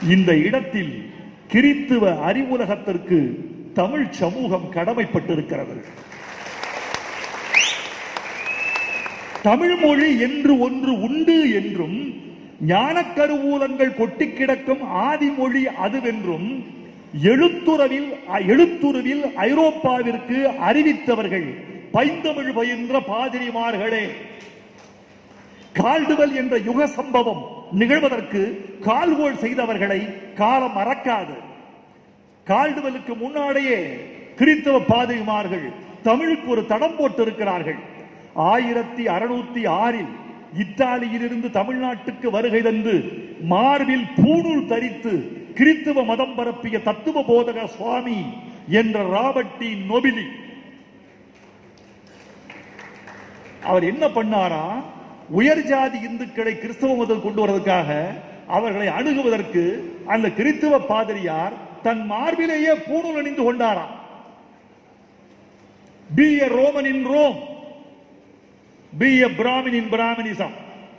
இந்த இடத்தில் கிறித்துவ அறிவுலகத்திற்கு தமிழ் சமூகம் கடமைப்பட்டிருக்கிறது தமிழ் மொழி என்று ஒன்று உண்டு என்றும் ஞானக்கருவூலங்கள் கொட்டி கிடக்கும் ஆதிமொழி அதுவென்றும் எழுத்துறவில் எழுத்துருவில் ஐரோப்பாவிற்கு அறிவித்தவர்கள் பைந்தமிழ் பயின்ற பாதிரிமார்களே கால்டுவல் என்ற யுக சம்பவம் நிகழ்வதற்கு கால்கோள் செய்தவர்களை காலம் மறக்காது கால்டுவலுக்கு முன்னாடியே கிறித்தவ பாதிரிமார்கள் தமிழுக்கு ஒரு தடம் போட்டிருக்கிறார்கள் ஆயிரத்தி அறுநூத்தி ஆறில் இத்தாலியிலிருந்து தமிழ்நாட்டுக்கு வருகை தந்து மார்பில் பூணூல் தரித்து கிறித்துவ மதம் பரப்பிய தத்துவ போதக சுவாமி என்ற ராபர்ட் டி நொபிலி அவர் என்ன பண்ணாரா உயர் ஜாதி இந்துக்களை கிறிஸ்தவ மதம் கொண்டு வருவதற்காக அவர்களை அணுகுவதற்கு அந்த கிறித்துவ பாதிரியார் தன் மார்பிலேயே பூணூல் அணிந்து கொண்டாராம் be a Roman in Rome be a Brahmin in Brahminism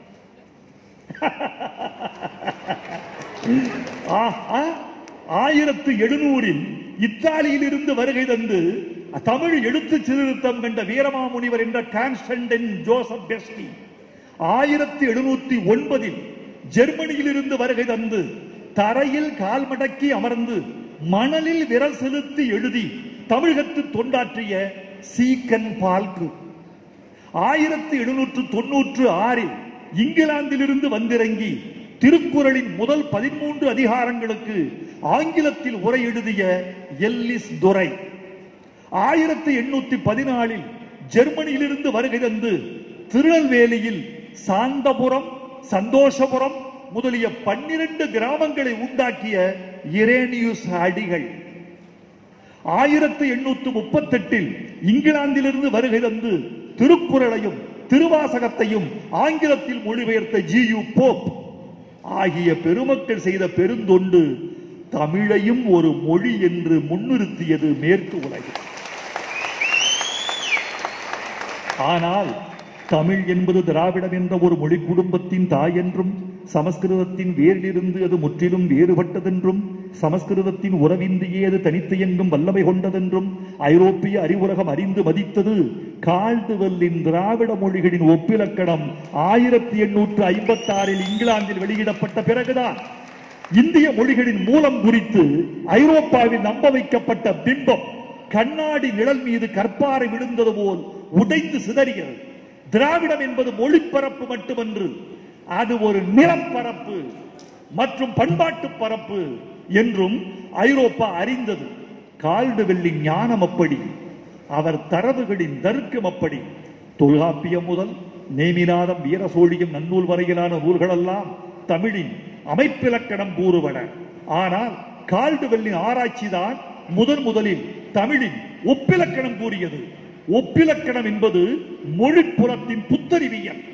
ஆயிரத்து எழுநூறில் இத்தாலியில் இருந்து வருகை தந்து தமிழ் எழுத்து சீர்திருத்தம் கண்ட வீரமாமுனிவர் என்ற கான்ஸ்டன்டின் ஜோசப் பெஸ்டி ஆயிரத்தி எழுநூத்தி ஒன்பதில் ஜெர்மனியில் இருந்து வருகை தந்து தரையில் கால் மடக்கி அமர்ந்து மணலில் விரல் செலுத்தி எழுதி தமிழகத்து தொண்டாற்றிய சீக்கன் பால்கு ஆயிரத்தி எழுநூற்று தொன்னூற்று ஆறில் இங்கிலாந்திலிருந்து வந்திறங்கி திருக்குறளின் முதல் பதிமூன்று அதிகாரங்களுக்கு ஆங்கிலத்தில் உரை எழுதிய எல்லிஸ் துரை ஆயிரத்தி எண்ணூத்தி பதினாலில் ஜெர்மனியிலிருந்து வருகை தந்து திருநெல்வேலியில் சாந்தபுரம் சந்தோஷபுரம் முதலிய பன்னிரண்டு கிராமங்களை உண்டாக்கிய இரேனியுஸ் அடிகள் ஆயிரத்தி எண்ணூத்தி முப்பத்தி எட்டில் இங்கிலாந்திலிருந்து வருகை தந்து திருக்குறளையும் திருவாசகத்தையும் ஆங்கிலத்தில் மொழிபெயர்த்த ஜி யு போப் ஆகிய பெருமக்கள் செய்த பெருந்தொண்டு தமிழையும் ஒரு மொழி என்று முன்னிறுத்தியது மேற்கு உலகில் ஆனால் தமிழ் என்பது திராவிடம் என்ற ஒரு மொழி குடும்பத்தின் தாய் என்றும் சமஸ்கிருதத்தின் வேரிலிருந்து அது முற்றிலும் வேறுபட்டதென்றும் சமஸ்கிருதத்தின் உறவின்றியே அது தனித்து எங்கும் வல்லமை கொண்டதென்றும் ஐரோப்பிய அறிவுலகம் அறிந்து மதித்தது கால்டுவெல்லின் திராவிட மொழிகளின் ஒப்பிலக்கணம் ஆயிரத்தி எண்ணூற்று ஐம்பத்தி ஆறில் இங்கிலாந்தில் வெளியிடப்பட்ட பிறகுதான் இந்திய மொழிகளின் மூலம் குறித்து ஐரோப்பாவில் நம்ப வைக்கப்பட்ட பிம்பம் கண்ணாடி நிழல் மீது கற்பாறை விழுந்தது போல் உடைந்து சிதறியது திராவிடம் என்பது மொழிப்பரப்பு மட்டுமன்று அது ஒரு நிலப்பரப்பு மற்றும் பண்பாட்டு பரப்பு என்றும் ஐரோப்பா அறிந்தது கால்டுவெல்லின் ஞானம் அப்படி அவர் தரவுகளின் தர்க்கம் அப்படி தொல்காப்பியம் முதல் நேமிநாதம் வீரசோழியம் நன்னூல் வரையிலான நூல்களெல்லாம் தமிழின் அமைப்பிலக்கணம் கூறுவன ஆனால் கால்டுவெல்லின் ஆராய்ச்சி தான் முதன் முதலில் தமிழின் ஒப்பிலக்கணம் கூறியது ஒப்பிலக்கணம் என்பது மொழிப்புலத்தின் புத்தறிவியல்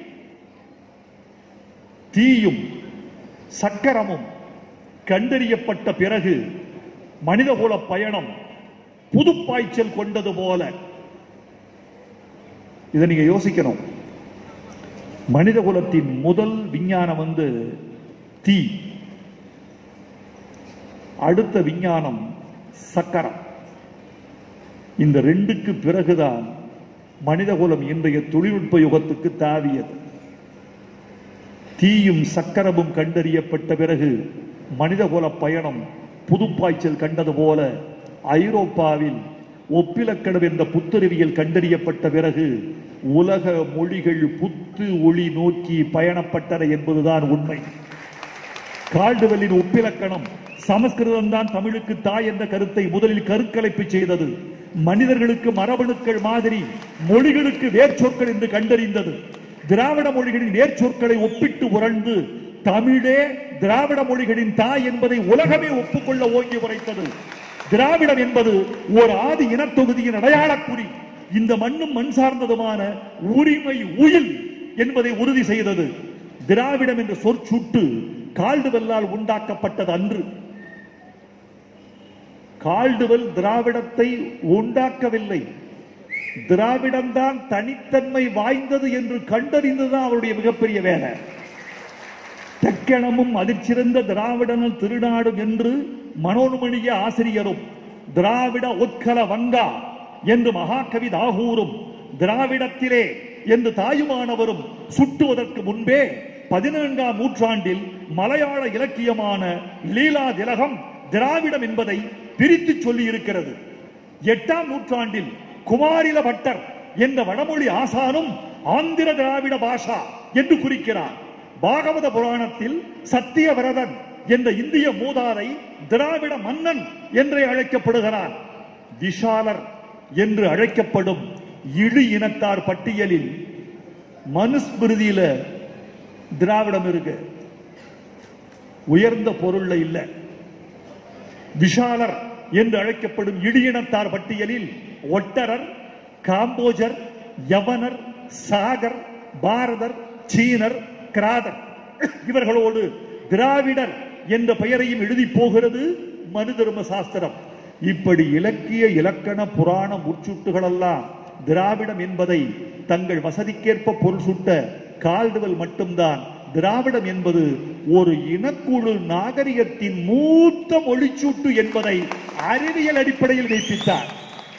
தீயும் சக்கரமும் கண்டறியப்பட்ட பிறகு மனிதகுல பயணம் புதுப்பாய்ச்சல் கொண்டது போல இதை நீங்க யோசிக்கணும் மனிதகுலத்தின் முதல் விஞ்ஞானம் வந்து தீ அடுத்த விஞ்ஞானம் சக்கரம் இந்த ரெண்டுக்கு பிறகுதான் மனிதகுலம் இன்றைய தொழில்நுட்ப யுகத்துக்கு தாவியது தீயும் சக்கரமும் கண்டறியப்பட்ட பிறகு மனிதகுல பயணம் புதுப்பாய்ச்சல் கண்டது போல ஐரோப்பாவில் ஒப்பிலக்கணம் என்ற புத்தறிவியல் கண்டறியப்பட்ட பிறகு உலக மொழிகள் புத்து ஒளி நோக்கி பயணப்பட்டன என்பதுதான் உண்மை கால்டுவெல்லின் ஒப்பிலக்கணம் சமஸ்கிருதம் தான் தமிழுக்கு தாய் என்ற கருத்தை முதலில் கருக்கலைப்பு செய்தது மனிதர்களுக்கு மரபணுக்கள் மாதிரி மொழிகளுக்கு வேர்ச்சொற்கள் என்று கண்டறிந்தது திராவிட மொழிகளின் வேர்ச்சொற்களை ஒப்பிட்டு உரண்டு தமிழே திராவிட மொழிகளின் தாய் என்பதை உலகமே ஒப்புக்கொள்ள ஓங்கி உரைத்தது திராவிடம் என்பது ஒரு ஆதி இனத்தொகுதியின் அடையாளக்குறி இந்த மண்ணும் மண் சார்ந்ததுமான உரிமை உயில் என்பதை உறுதி செய்தது திராவிடம் என்ற சொற்சுட்டு கால்டுவெல்லால் உண்டாக்கப்பட்டது அன்று கால்டுவெல் திராவிடத்தை உண்டாக்கவில்லை திராவிடம்தான் தனித்தன்மை வாய்ந்தது என்று கண்டறிந்ததுதான் அவருடைய மிகப்பெரிய வேலை தெக்கணமும் அதிர்ச்சிறந்த திராவிடனல் திருநாடும் என்று மனோன்மணிய ஆசிரியரும் திராவிட உத்கல வங்கா என்று மகாகவி தாகூரும் திராவிடத்திலே என்று தாயுமானவரும் சுட்டுவதற்கு முன்பே பதினான்காம் நூற்றாண்டில் மலையாள இலக்கியமான லீலா திலகம் திராவிடம் என்பதை பிரித்து சொல்லி இருக்கிறது எட்டாம் நூற்றாண்டில் குமாரில பட்டர் என்ற வடமொழி ஆசானும் ஆந்திர திராவிட பாஷா என்று குறிக்கிறார் பாகவத புராணத்தில் சத்தியவிரதன் என்ற இந்திய மூதாதை திராவிட மன்னன் என்றே அழைக்கப்படுகிறார் விஷாலர் என்று அழைக்கப்படும் இழு இனத்தார் பட்டியலில் மனுஸ்மிருதியில திராவிடம் இருக்கு உயர்ந்த பொருள்ல இல்ல விஷாலர் என்று அழைக்கப்படும் இடியினத்தார் பட்டியலில் ஒட்டரர் காம்போஜர் யவனர் சாகர் பாரதர் சீனர் கிராதர் இவர்களோடு திராவிடர் என்ற பெயரையும் எழுதி போகிறது மனு தர்ம சாஸ்திரம் இப்படி இலக்கிய இலக்கண புராண முற்சுட்டுகளெல்லாம் திராவிடம் என்பதை தங்கள் வசதிக்கேற்ப பொருள் சுட்ட கால்டுவல் மட்டும்தான் திராவிடம் என்பது ஒரு இனக்குழு நாகரிகத்தின் மூத்த மொழிச்சூட்டு என்பதை அறிவியல் அடிப்படையில் மெய்ப்பித்தார்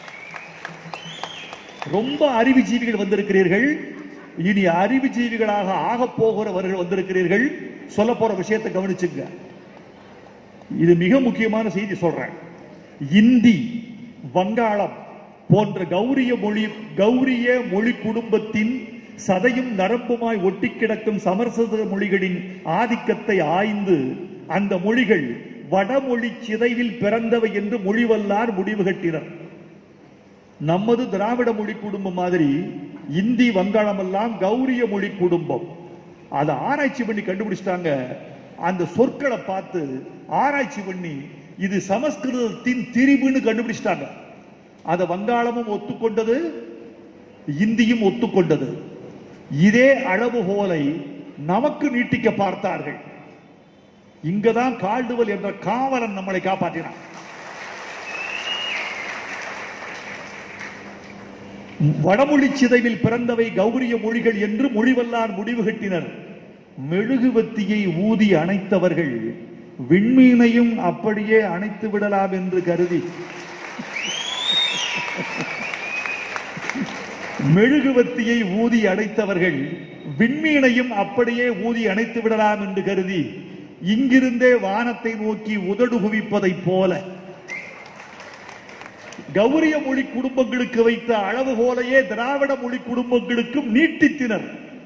ரொம்ப அறிவுஜீவிகள் வந்திருக்கிறீர்கள் இனி அறிவுஜீவிகளாக ஆகப் போகிறவர்கள் வந்திருக்கிறீர்கள் சொல்ல போற விஷயத்தை கவனிச்சுங்க இது மிக முக்கியமான செய்தி சொல்றேன் இந்தி வங்காளம் போன்ற கௌரிய மொழி கௌரிய மொழி குடும்பத்தின் சதையும் நரம்புமாய் ஒட்டி கிடக்கும் சமரசத மொழிகளின் ஆதிக்கத்தை ஆய்ந்து அந்த மொழிகள் வடமொழி சிதைவில் பிறந்தவை என்று மொழிவல்லார் முடிவு கட்டினர் நமது திராவிட மொழி குடும்பம் மாதிரி இந்தி வங்காளம் எல்லாம் கௌரிய மொழி குடும்பம் அதை ஆராய்ச்சி பண்ணி கண்டுபிடிச்சிட்டாங்க அந்த சொற்களை பார்த்து ஆராய்ச்சி பண்ணி இது சமஸ்கிருதத்தின் திரிபுன்னு கண்டுபிடிச்சிட்டாங்க அதை வங்காளமும் ஒத்துக்கொண்டது இந்தியும் ஒத்துக்கொண்டது இதே அளவுகோலை நமக்கு நீட்டிக்க பார்த்தார்கள் இங்கதான் கால்டுவல் என்ற காவலன் நம்மளை காப்பாற்றினான் வடமொழி சிதைவில் பிறந்தவை கௌரிய மொழிகள் என்று மொழிவல்லார் முடிவு கட்டினர் மெழுகுவத்தியை ஊதி அணைத்தவர்கள் விண்மீனையும் அப்படியே அணைத்து விடலாம் என்று கருதி மெழுகுவத்தியை ஊதி அடைத்தவர்கள் விண்மீனையும் அப்படியே ஊதி அணைத்து விடலாம் என்று கருதி இங்கிருந்தே வானத்தை நோக்கி உதடு குவிப்பதைப் போல கௌரிய மொழி குடும்பங்களுக்கு வைத்த அளவுகோலையே திராவிட மொழி குடும்பங்களுக்கும் நீட்டித்தினர்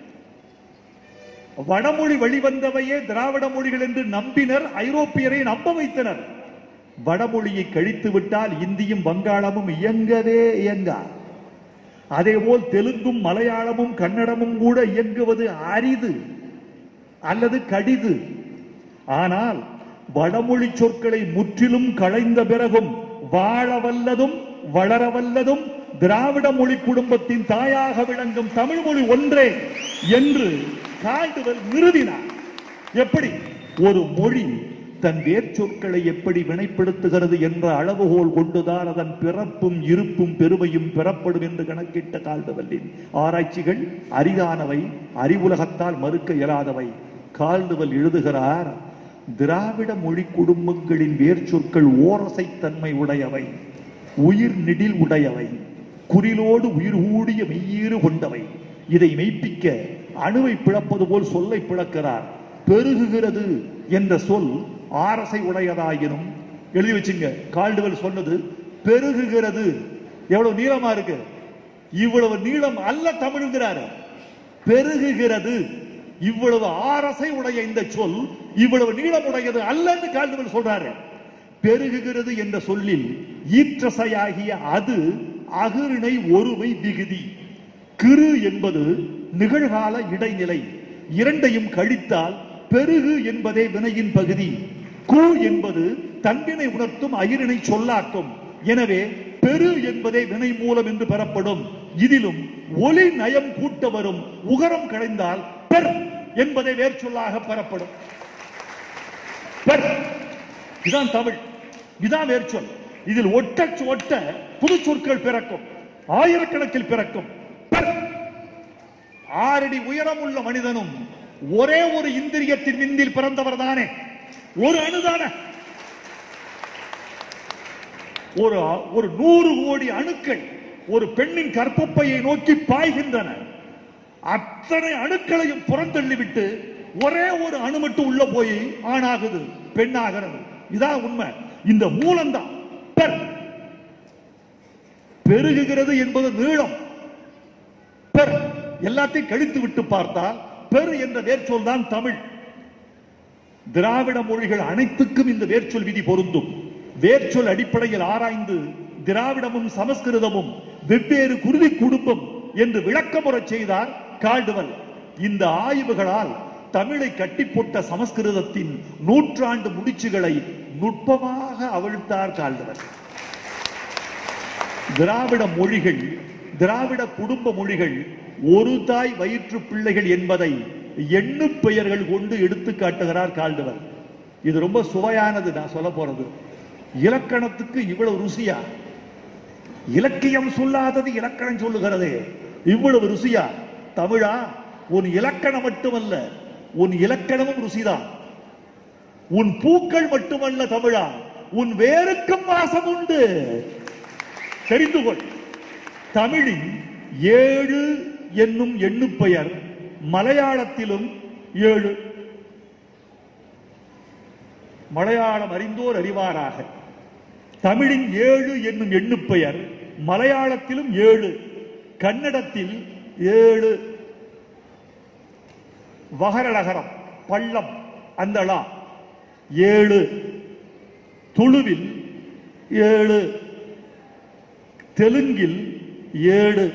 வடமொழி வழிவந்தவையே திராவிட மொழிகள் என்று நம்பினர் ஐரோப்பியரை நம்ப வைத்தனர் வடமொழியை கழித்து விட்டால் இந்தியும் வங்காளமும் இயங்கவே இயங்கா அதேபோல் தெலுங்கும் மலையாளமும் கன்னடமும் கூட இயங்குவது அரிது அல்லது கடிது ஆனால் வடமொழி சொற்களை முற்றிலும் களைந்த பிறகும் வாழ வல்லதும் வளர வல்லதும் திராவிட மொழி குடும்பத்தின் தாயாக விளங்கும் தமிழ் மொழி ஒன்றே என்று கால்டுவல் நிறுவினார் எப்படி ஒரு மொழி தன் வேர்ச்சொற்களை எப்படி வினைப்படுத்துகிறது என்ற அளவுகோல் கொண்டுதான் அதன் பிறப்பும் இருப்பும் பெருமையும் பெறப்படும் என்று கணக்கிட்ட கால்டுவல்லின் ஆராய்ச்சிகள் அரிதானவை அறிவுலகத்தால் மறுக்க இயலாதவை கால்டுவல் எழுதுகிறார் திராவிட மொழி குடும்பங்களின் வேர்ச்சொற்கள் ஓரசைத்தன்மை உடையவை உயிர் நெடில் உடையவை குறிலோடு உயிர் கூடிய மெய்யீறு கொண்டவை இதை மெய்ப்பிக்க அணுவை பிளப்பது போல் சொல்லை பிளக்கிறார் பெருகுகிறது என்ற சொல் ஆரசை உடையதாயினும் எழுதி வச்சுங்க கால்டுவல் சொன்னது பெருகுகிறது எவ்வளவு நீளமா இருக்கு இவ்வளவு நீளம் அல்ல தமிழ்ங்கிறாரு பெருகுகிறது இவ்வளவு ஆரசை உடைய இந்த சொல் இவ்வளவு நீளமுடையது அல்லன்னு கால்டுவல் சொல்றாரு பெருகுகிறது என்ற சொல்லில் ஈற்றசையாகிய அது அகிரிணை ஒருமை விகுதி கிரு என்பது நிகழ்கால இடைநிலை இரண்டையும் கழித்தால் பெருகு என்பதே வினையின் பகுதி கு என்பது தன்வினை உணர்த்தும் அயிரினை சொல்லாக்கும் எனவே பெரு என்பதே வினை மூலம் என்று பெறப்படும் இதிலும் ஒலி நயம் கூட்ட வரும் உகரம் களைந்தால் பெர் என்பதே வேர் சொல்லாக பெறப்படும் பெர் இதான் தமிழ் இதான் வேர்ச்சொல் இதில் ஒட்ட ஒட்ட புது சொற்கள் பிறக்கும் ஆயிரக்கணக்கில் பிறக்கும் பெர். ஆறடி உயரம் உள்ள மனிதனும் ஒரே ஒரு இந்திரியத்தின் விந்தில் பிறந்தவர் தானே ஒரு அணுதானே ஒரு ஒரு நூறு கோடி அணுக்கள் ஒரு பெண்ணின் கற்பப்பையை நோக்கி பாய்கின்றன அத்தனை அணுக்களையும் புறந்தள்ளிவிட்டு ஒரே ஒரு அணு மட்டும் உள்ள போய் ஆணாகுது பெண்ணாகிறது இதான் உண்மை இந்த மூலம்தான் பெர் பெருகுகிறது என்பது நீளம் பெர் எல்லாத்தையும் கழித்து விட்டு பார்த்தால் பெர் என்ற வேர்ச்சொல் தான் தமிழ் திராவிட மொழிகள் அனைத்துக்கும் இந்த வேர்ச்சொல் விதி பொருந்தும் வேர்ச்சொல் அடிப்படையில் ஆராய்ந்து திராவிடமும் சமஸ்கிருதமும் வெவ்வேறு குருதி குடும்பம் என்று விளக்கமுறை செய்தார் கால்டுவல் இந்த ஆய்வுகளால் தமிழை கட்டி போட்ட சமஸ்கிருதத்தின் நூற்றாண்டு முடிச்சுகளை நுட்பமாக அவிழ்த்தார் கால்டுவல் திராவிட மொழிகள் திராவிட குடும்ப மொழிகள் ஒரு தாய் வயிற்று பிள்ளைகள் என்பதை எண்ணு பெயர்கள் கொண்டு எடுத்து காட்டுகிறார் கால்டுவல் இது ரொம்ப சுவையானது நான் சொல்ல போறது இலக்கணத்துக்கு இவ்வளவு ருசியா இலக்கியம் சொல்லாதது இலக்கணம் சொல்லுகிறதே இவ்வளவு ருசியா தமிழா உன் இலக்கணம் மட்டுமல்ல உன் இலக்கணமும் ருசிதான் உன் பூக்கள் மட்டுமல்ல தமிழா உன் வேருக்கும் வாசம் உண்டு தெரிந்து கொள் தமிழின் ஏழு என்னும் எண்ணு பெயர் மலையாளத்திலும் ஏழு மலையாளம் அறிந்தோர் அறிவாராக தமிழின் ஏழு என்னும் எண்ணு பெயர் மலையாளத்திலும் ஏழு கன்னடத்தில் ஏழு வகரலகரம் பள்ளம் அந்தளா ஏழு துளுவில் ஏழு தெலுங்கில் ஏழு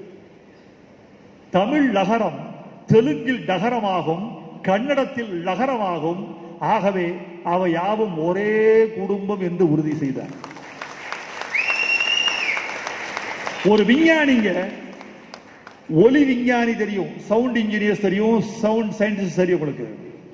தமிழ் லகரம் தெலுங்கில் டகரமாகும் கன்னடத்தில் லகரமாகும் ஆகவே அவை யாவும் ஒரே குடும்பம் என்று உறுதி செய்தார் ஒரு விஞ்ஞானிங்க ஒலி விஞ்ஞானி தெரியும் சவுண்ட் இன்ஜினியர்ஸ் தெரியும் சவுண்ட் சயின்டிஸ்ட் தெரியும் உங்களுக்கு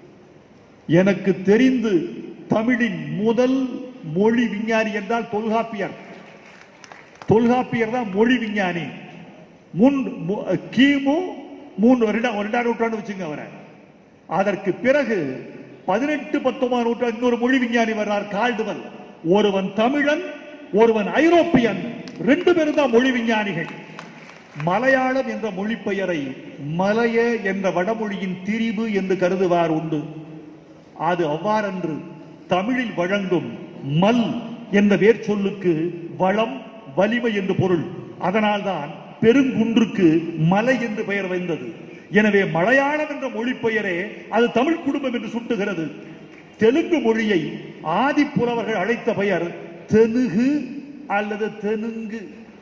எனக்கு தெரிந்து தமிழின் முதல் மொழி விஞ்ஞானி என்றால் தொல்காப்பியர் தொல்காப்பியர் தான் மொழி விஞ்ஞானி முன் மு- கிமு மூன்று ரெண்டாம் ரெண்டாம் நூற்றாண்டு வச்சுங்க அவரை அதற்கு பிறகு பதினெட்டு பத்தொன்பதாம் நூற்றாண்டு இன்னொரு மொழி விஞ்ஞானி வர்றார் கால்டுவல் ஒருவன் தமிழன் ஒருவன் ஐரோப்பியன் ரெண்டு பேரும் தான் மொழி விஞ்ஞானிகள் மலையாளம் என்ற மொழி பெயரை மலைய என்ற வடமொழியின் திரிபு என்று கருதுவார் உண்டு அது அவ்வாறன்று தமிழில் வழங்கும் மல் என்ற வேர்ச்சொல்லுக்கு வளம் வலிமை என்று பொருள் அதனால்தான் பெருங்குன்றுக்கு மலை என்று பெயர் வந்தது எனவே மலையாளம் என்ற மொழி பெயரே அது தமிழ் குடும்பம் என்று சுட்டுகிறது தெலுங்கு மொழியை ஆதிப்புலவர்கள் அழைத்த பெயர் தெலுகு அல்லது தெலுங்கு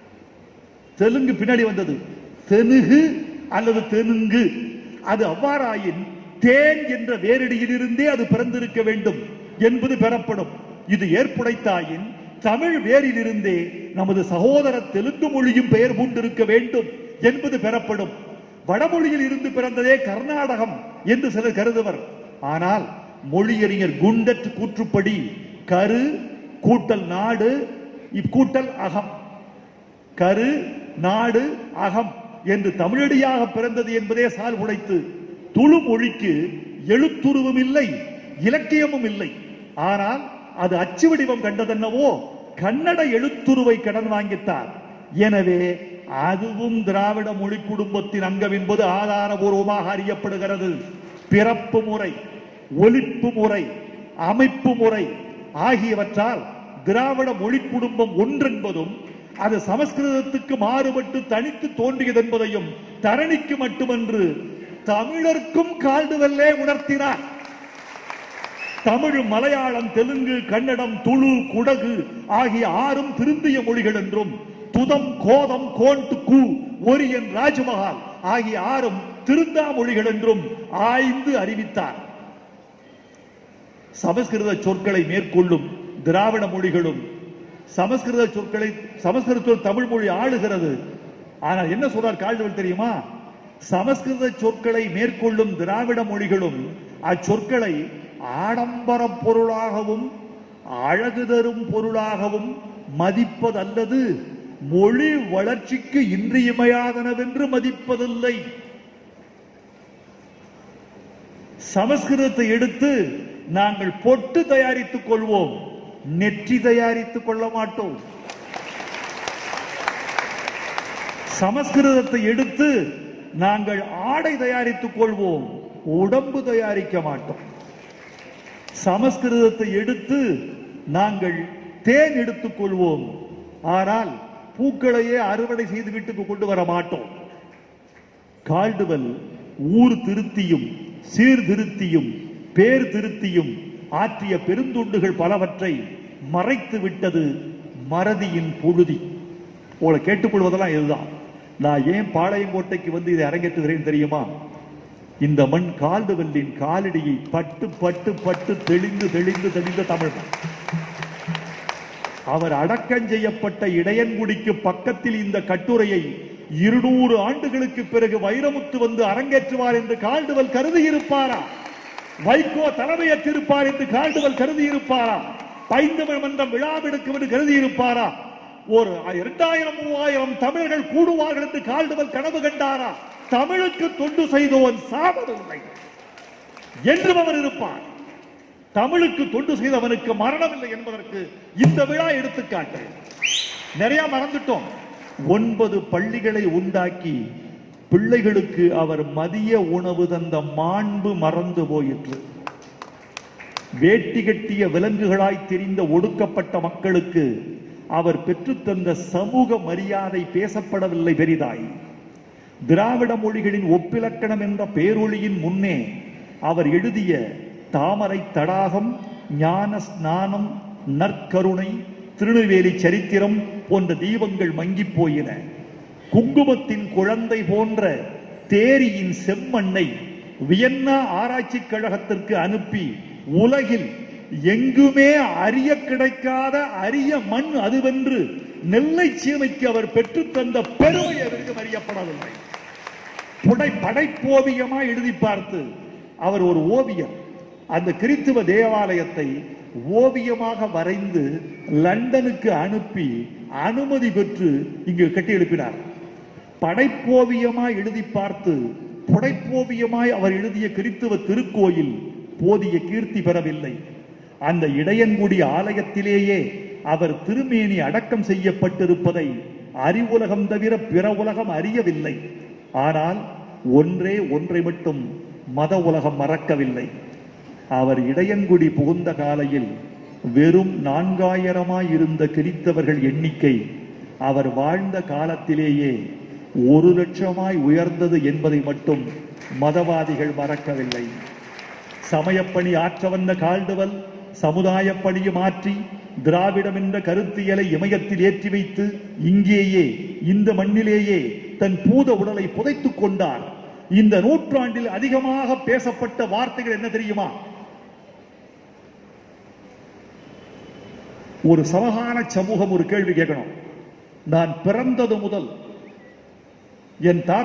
தெலுங்கு பின்னாடி வந்தது தெலுகு அல்லது தெலுங்கு அது அவ்வாறாயின் தேன் என்ற வேரடியிலிருந்தே அது பிறந்திருக்க வேண்டும் என்பது பெறப்படும் இது ஏற்புடைத்தாயின் தமிழ் வேரிலிருந்தே நமது சகோதர தெலுங்கு மொழியும் பெயர் பூண்டிருக்க வேண்டும் என்பது பெறப்படும் வடமொழியில் இருந்து பிறந்ததே கர்நாடகம் என்று சிலர் கருதுவர் ஆனால் மொழியறிஞர் குண்டட் கூற்றுப்படி கரு கூட்டல் நாடு இக்கூட்டல் அகம் கரு நாடு அகம் என்று தமிழடியாக பிறந்தது என்பதே சால் உடைத்து துளு மொழிக்கு எழுத்துருவும் இல்லை இலக்கியமும் இல்லை ஆனால் அது அச்சு வடிவம் கண்டதென்னவோ கன்னட எழுத்துருவை கடன் வாங்கித்தார் எனவே அதுவும் திராவிட மொழி குடும்பத்தின் அங்கம் என்பது ஆதாரபூர்வமாக அறியப்படுகிறது பிறப்பு முறை ஒலிப்பு முறை அமைப்பு முறை ஆகியவற்றால் திராவிட மொழி குடும்பம் ஒன்றென்பதும் அது சமஸ்கிருதத்துக்கு மாறுபட்டு தனித்து தோன்றியது என்பதையும் தரணிக்கு மட்டுமன்று தமிழர்க்கும் கால்டுவல்லே உணர்த்தினார் தமிழ் மலையாளம் தெலுங்கு கன்னடம் துளு குடகு ஆகிய ஆறும் திருந்திய மொழிகள் என்றும் துதம் கோதம் கோண்டு கு ஒரியன் ராஜ்மஹால் ஆகிய ஆறும் திருந்தா மொழிகள் என்றும் ஆய்ந்து அறிவித்தார் சமஸ்கிருத சொற்களை மேற்கொள்ளும் திராவிட மொழிகளும் சமஸ்கிருத சொற்களை சமஸ்கிருத தமிழ் மொழி ஆளுகிறது ஆனால் என்ன சொல்றார் கால்டுவல் தெரியுமா சமஸ்கிருத சொற்களை மேற்கொள்ளும் திராவிட மொழிகளும் அச்சொற்களை ஆடம்பர பொருளாகவும் அழகு தரும் பொருளாகவும் மதிப்பதல்லது மொழி வளர்ச்சிக்கு இன்றியமையாதனவென்று மதிப்பதில்லை சமஸ்கிருதத்தை எடுத்து நாங்கள் பொட்டு தயாரித்துக் கொள்வோம் நெற்றி தயாரித்துக் கொள்ள மாட்டோம் சமஸ்கிருதத்தை எடுத்து நாங்கள் ஆடை தயாரித்துக் கொள்வோம் உடம்பு தயாரிக்க மாட்டோம் சமஸ்கிருதத்தை எடுத்து நாங்கள் தேன் எடுத்துக் கொள்வோம் ஆனால் பூக்களையே அறுவடை செய்து வீட்டுக்கு கொண்டு வர மாட்டோம் கால்டுவல் ஊர் திருத்தியும் சீர்திருத்தியும் பேர் திருத்தியும் ஆற்றிய பெருந்துண்டுகள் பலவற்றை மறைத்து விட்டது மறதியின் புழுதி உங்களை கேட்டுக்கொள்வதெல்லாம் இதுதான் நான் ஏன் பாளையங்கோட்டைக்கு வந்து இதை அரங்கேற்றுகிறேன் தெரியுமா இந்த மண் கால்டுவெல்லின் காலடியை பட்டு பட்டு பட்டு தெளிந்து தெளிந்து தெளிந்த தமிழ் மண். அவர் அடக்கம் செய்யப்பட்ட இடையன்குடிக்கு பக்கத்தில் இந்த கட்டுரையை இருநூறு ஆண்டுகளுக்கு பிறகு வைரமுத்து வந்து அரங்கேற்றுவார் என்று கால்டுவல் கருதி இருப்பாரா வைகோ தலைமையேற்றிருப்பார் என்று கால்டுவல் கருதி இருப்பாரா பைந்தமிழ் மன்றம் விழாவெடுக்கும் என்று கருதி இருப்பாரா ஒரு இரண்டாயிரம் மூவாயிரம் தமிழர்கள் கூடுவார்கள் என்று கால்டுவல் கனவு கண்டாரா தமிழுக்கு தொண்டு செய்தோன் சாவதில்லை என்றும் அவர் இருப்பார் தமிழுக்கு தொண்டு செய்தவனுக்கு மரணமில்லை என்பதற்கு இந்த விழா எடுத்துக்காட்டு நிறைய மறந்துட்டோம் ஒன்பது பள்ளிகளை உண்டாக்கி பிள்ளைகளுக்கு அவர் மதிய உணவு தந்த மாண்பு மறந்து போயிற்று வேட்டி கட்டிய விலங்குகளாய் தெரிந்த ஒடுக்கப்பட்ட மக்களுக்கு அவர் பெற்றுத்தந்த சமூக மரியாதை பேசப்படவில்லை பெரிதாய் திராவிட மொழிகளின் ஒப்பிலக்கணம் என்ற பேரொளியின் முன்னே அவர் எழுதிய தாமரை தடாகம் ஞான ஸ்நானம் நற்கருணை திருநெல்வேலி சரித்திரம் போன்ற தீபங்கள் மங்கிப் போயின குங்குமத்தின் குழந்தை போன்ற தேரியின் செம்மண்ணை வியன்னா ஆராய்ச்சி கழகத்திற்கு அனுப்பி உலகில் எங்குமே அறிய கிடைக்காத அரிய மண் அதுவென்று நெல்லை சீமைக்கு அவர் பெற்றுத்தந்த பெருமை அவருக்கு அறியப்படவில்லை புடை படைப்போவியமா எழுதி பார்த்து அவர் ஒரு ஓவியர் அந்த கிறித்துவ தேவாலயத்தை ஓவியமாக வரைந்து லண்டனுக்கு அனுப்பி அனுமதி பெற்று இங்கு கட்டி எழுப்பினார் படைப்போவியமாய் எழுதி பார்த்து புடைப்போவியமாய் அவர் எழுதிய கிறித்துவ திருக்கோயில் போதிய கீர்த்தி பெறவில்லை அந்த இடையன்குடி ஆலயத்திலேயே அவர் திருமேனி அடக்கம் செய்யப்பட்டிருப்பதை அறிவுலகம் தவிர பிற உலகம் அறியவில்லை ஆனால் ஒன்றே ஒன்றை மட்டும் மத உலகம் மறக்கவில்லை அவர் இடையன்குடி புகுந்த காலையில் வெறும் நான்காயிரமாய் இருந்த கிறித்தவர்கள் எண்ணிக்கை அவர் வாழ்ந்த காலத்திலேயே ஒரு லட்சமாய் உயர்ந்தது என்பதை மட்டும் மதவாதிகள் மறக்கவில்லை சமயப்பணி ஆற்ற வந்த கால்டுவல் சமுதாய பணியை மாற்றி திராவிடம் என்ற கருத்தியலை இமயத்தில் ஏற்றி வைத்து இங்கேயே இந்த மண்ணிலேயே தன் பூத உடலை புதைத்துக் கொண்டார் இந்த நூற்றாண்டில் அதிகமாக பேசப்பட்ட வார்த்தைகள் என்ன தெரியுமா ஒரு சமகால சமூகம் ஒரு கேள்வி கேட்கணும் நான் பிறந்தது முதல் என் தாத்தா